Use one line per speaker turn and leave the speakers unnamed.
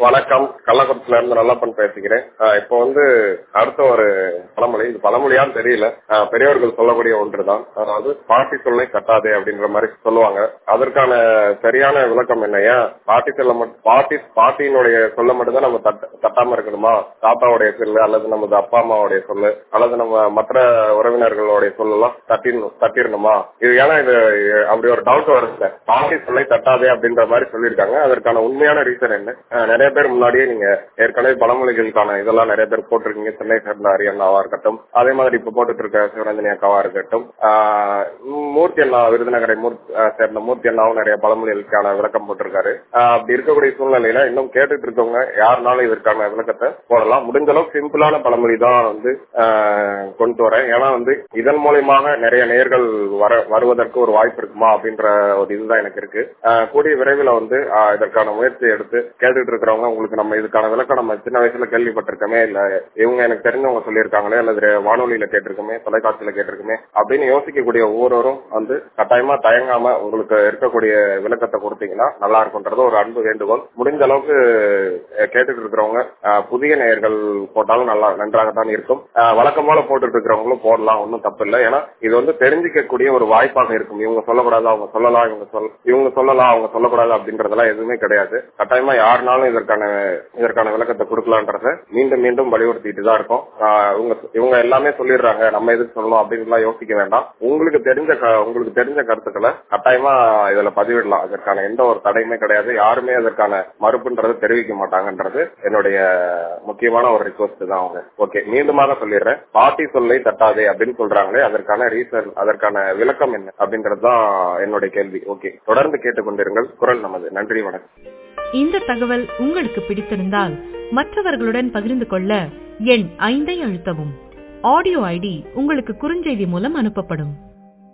வணக்கம் கள்ளக்குறிச்சில இருந்து நல்லப்பன் பேசுகிறேன் ஆஹ் இப்போ வந்து அடுத்த ஒரு பழமொழி இது பழமொழியான்னு தெரியல ஆஹ் பெரியவர்கள் சொல்லக்கூடிய ஒன்றுதான் அதாவது பாட்டி சொல்லை கட்டாதே அப்படின்ற மாதிரி சொல்லுவாங்க அதற்கான சரியான விளக்கம் என்னையா பாட்டி சொல்ல மட்டும் பாட்டி பாட்டியினுடைய சொல்ல மட்டும் தான் நம்ம தட்ட- தட்டாம இருக்கணுமா தாத்தாவுடைய சொல்லு அல்லது நமது அப்பா அம்மாவுடைய சொல்லு அல்லது நம்ம மற்ற உறவினர்களுடைய சொல்லலாம் தட்டிடணும் தட்டிடணுமா இது ஏன்னா இது அப்படி ஒரு டவுட் வருது பாட்டி சொல்லை தட்டாதே அப்படின்ற மாதிரி சொல்லியிருக்காங்க அதற்கான உண்மையான ரீசன் என்ன அஹ் நிறைய பேர் முன்னாடியே நீங்க ஏற்கனவே பழமொழிகளுக்கான இதெல்லாம் நிறைய பேர் போட்டிருக்கீங்க சென்னை சேர்ந்த அரியண்ணாவா இருக்கட்டும் அதே மாதிரி இப்ப போட்டுட்டு இருக்க சிவரஞ்சனி அக்காவா இருக்கட்டும் ஆஹ் மூர்த்தி அண்ணா விருதுநகரை மூர்த்தி ஆஹ் சேர்ந்த மூர்த்தி அண்ணாவும் நிறைய பழமொழிகளுக்கான விளக்கம் போட்டிருக்காரு ஆஹ் அப்படி இருக்கக்கூடிய சூழ்நிலையில இன்னும் கேட்டுட்டு இருக்கவங்க யாருனாலும் இதற்கான விளக்கத்தை போடலாம் முடிஞ்ச அளவுக்கு சிம்பிளான பழமொழி தான் வந்து ஆஹ் கொண்டு வரேன் ஏன்னா வந்து இதன் மூலியமாக நிறைய நேர்கள் வர வருவதற்கு ஒரு வாய்ப்பு இருக்குமா அப்படின்ற ஒரு இதுதான் எனக்கு இருக்கு ஆஹ் கூடிய விரைவில் வந்து ஆஹ் இதற்கான முயற்சி எடுத்து கேட்டுட்டு இருக்கிறவங்க உங்களுக்கு நம்ம இதுக்கான விளக்கம் நம்ம சின்ன வயசுல கேள்விப்பட்டிருக்கோமே இல்ல இவங்க எனக்கு தெரிஞ்சவங்க சொல்லியிருக்காங்களே அல்லது வானொலியில கேட்டிருக்கோமே தொலைக்காட்சியில கேட்டிருக்கோமே அப்படின்னு யோசிக்கக்கூடிய ஒவ்வொருவரும் வந்து கட்டாயமா தயங்காம உங்களுக்கு இருக்கக்கூடிய விளக்கத்தை கொடுத்தீங்கன்னா நல்லா இருக்கும்ன்றது ஒரு அன்பு வேண்டுகோள் முடிஞ்ச அளவுக்கு அஹ், கேட்டுட்டு இருக்கிறவங்க அஹ், புதிய நேயர்கள் போட்டாலும் நல்லா நன்றாகத்தான் இருக்கும் அஹ், வழக்கம் போல போட்டுட்டு இருக்கிறவங்களும் போடலாம் ஒன்றும் தப்பு இல்லை ஏன்னா இது வந்து தெரிஞ்சுக்கக்கூடிய ஒரு வாய்ப்பாக இருக்கும் இவங்க சொல்லக்கூடாது அவங்க சொல்லலாம் இவங்க சொல் இவங்க சொல்லலாம் அவங்க சொல்லக்கூடாது அப்படின்றதெல்லாம் எதுவுமே கிடையாது கட்டாயமா யாருனாலும் இதற்கான இதற்கான விளக்கத்தை கொடுக்கலான்றத மீண்டும் மீண்டும் வலியுறுத்திட்டு தான் இருக்கும் ஆஹ் இவங்க இவங்க எல்லாமே சொல்லிடுறாங்க நம்ம எதுக்கு சொல்லணும் அப்படின்லாம் யோசிக்க வேண்டாம் உங்களுக்கு தெரிஞ்ச க- உங்களுக்கு தெரிஞ்ச கருத்துக்களை கட்டாயமா இதுல பதிவிடலாம் அதற்கான எந்த ஒரு தடையுமே கிடையாது யாருமே அதற்கான மறுப்புன்றது தெரிவிக்க மாட்டாங்கன்றது என்னுடைய முக்கியமான ஒரு ரிக்வஸ்ட் தான் அவங்க ஓகே மீண்டுமாக சொல்லிடுறேன் பாட்டி சொல்லை தட்டாதே அப்படின்னு சொல்றாங்களே அதற்கான ரீசன் அதற்கான விளக்கம் என்ன அப்படின்றது தான் என்னுடைய கேள்வி ஓகே தொடர்ந்து கேட்டுக்கொண்டிருங்கள் குரல் நமது நன்றி வணக்கம்
இந்த தகவல் உங்களுக்கு பிடித்திருந்தால் மற்றவர்களுடன் பகிர்ந்து கொள்ள எண் ஐந்தை அழுத்தவும் ஆடியோ ஐடி உங்களுக்கு குறுஞ்செய்தி மூலம் அனுப்பப்படும்